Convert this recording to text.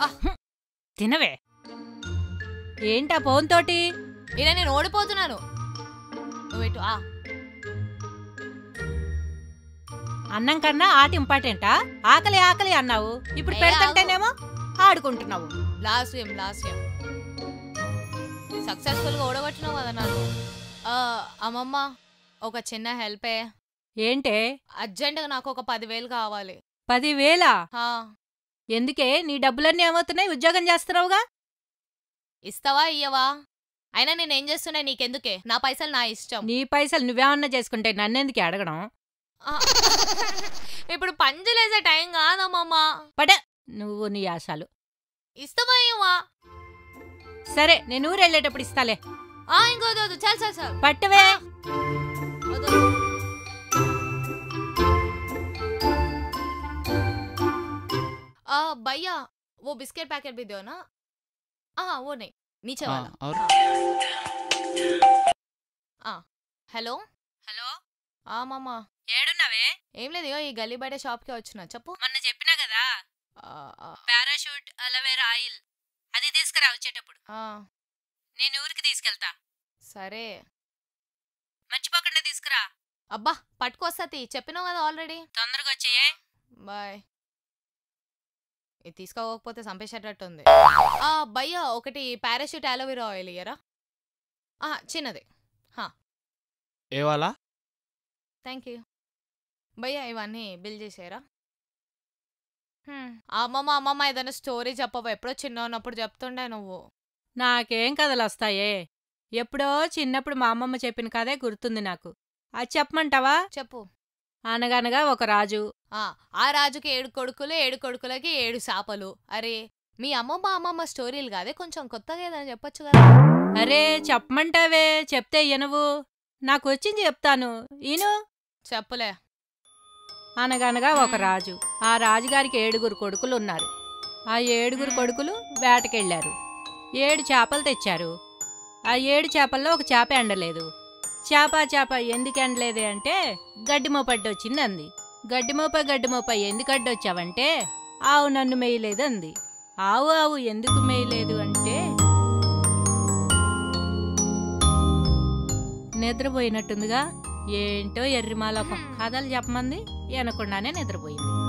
అబ్బా తినవే ఏంటా ఫోన్ తోటి ఇలా నేను ఓడిపోతున్నాను నువ్వు ఇటు ఆ అన్నం కన్నా ఆట ఇంపార్టెంటా ఆకలి ఆకలి అన్నావు ఇప్పుడు ఏ, పెడతంటేనేమో ఆడుకుంటున్నావు లాస్ట్ గేమ్ లాస్ట్ గేమ్ సక్సెస్ఫుల్గా ఓడగొట్టినావు కదా నన్ను ఆ, అమ్మమ్మ ఒక చిన్న హెల్పే ఏంటే అర్జెంటుగా నాకు ఒక పదివేలు కావాలి పదివేలా హా, ఎందుకే నీ డబ్బులన్నీ ఏమవుతున్నాయి ఉద్యోగం చేస్తున్నావుగా ఇస్తావా ఇయ్యవా అయినా నేను ఏం చేస్తున్నా నీకెందుకే నా పైసలు నా ఇష్టం నీ పైసలు నువ్వేమన్నా చేసుకుంటే నన్నెందుకు అడగడం ఆ, ఇప్పుడు పంజలేసే టైం కాదమ్మమ్మ పడ నువ్వు నీ ఆశలు ఇస్తావా ఇయ్యవా సరే నేను ఊరు వెళ్ళేటప్పుడు ఇస్తాలే ఆ ఇంకోది వద్దు చాలు చాలు చాలు పట్టువే వద్దు, వద్దు. आ भैया वो बिस्किट पैकेट भी दो ना हाँ वो नहीं नीचे हाँ, वाला और हाँ హలో హలో ఆ మామ ఏడున్నావే ఏం లేదు ఇగో ఈ గల్లీ బయట షాప్కి వచ్చిన చెప్పు మొన్న చెప్పినా కదా ఆ, ఆ, పారాషూట్ అలవేరా ఆయిల్ అది తీసుకురా వచ్చేటప్పుడు ఆ, నేను ఊరికి తీసుకెళ్తా సరే మర్చిపోకుండా తీసుకురా అబ్బా పట్టుకొస్తా చెప్పినావు కదా ఆల్రెడీ తొందరగా వచ్చేయే బాయ్ ఇది తీసుకోకపోతే చంపేసేటట్టుంది ఆ భయ్యా ఒకటి పారాషూట్ అలోవెరా ఆయిల్ ఇయ్యరా ఆ, చిన్నది ఏ వాళ్ళ థ్యాంక్ యూ భయ్యా ఇవన్నీ బిల్ చేసారా అమ్మమ్మ అమ్మమ్మ ఏదైనా స్టోరీ చెప్పవా ఎప్పుడో చిన్న ఉన్నప్పుడు చెప్తుండే నువ్వు నాకేం కథలు వస్తాయే ఎప్పుడో చిన్నప్పుడు మా అమ్మమ్మ చెప్పిన కథే గుర్తుంది నాకు అది చెప్పమంటావా చెప్పు అనగనగా ఒక రాజు ఆ ఆ రాజుకి ఏడు కొడుకులు ఏడు కొడుకులకి ఏడు శాపలు అరే మీ అమ్మమ్మ అమ్మమ్మ స్టోరీలు కాదే కొంచెం కొత్తగా ఏదైనా చెప్పొచ్చు కదా అరే చెప్పమంటావే చెప్తే ఇనవు నాకు వచ్చింది చెప్తాను ఈను చెప్పులే అనగనగా ఒక రాజు ఆ రాజుగారికి ఏడుగురు కొడుకులు ఉన్నారు ఆ ఏడుగురు కొడుకులు వేటకెళ్లారు ఏడు చేపలు తెచ్చారు ఆ ఏడు చేపల్లో ఒక చేప ఎండలేదు చేప చేప ఎందుకు ఎండలేదే అంటే గడ్డి మోపడ్డ వచ్చింది అంది గడ్డి మోప గడ్డి మోప ఎందుకు అడ్డొచ్చావంటే ఆవు నన్ను మేయలేదు అంది ఆవు ఆవు ఎందుకు మేయలేదు అంటే నిద్రపోయినట్టుందిగా ఏంటో ఎర్రిమాలకం కథలు చెప్పమంది వినకుండానే నిద్రపోయింది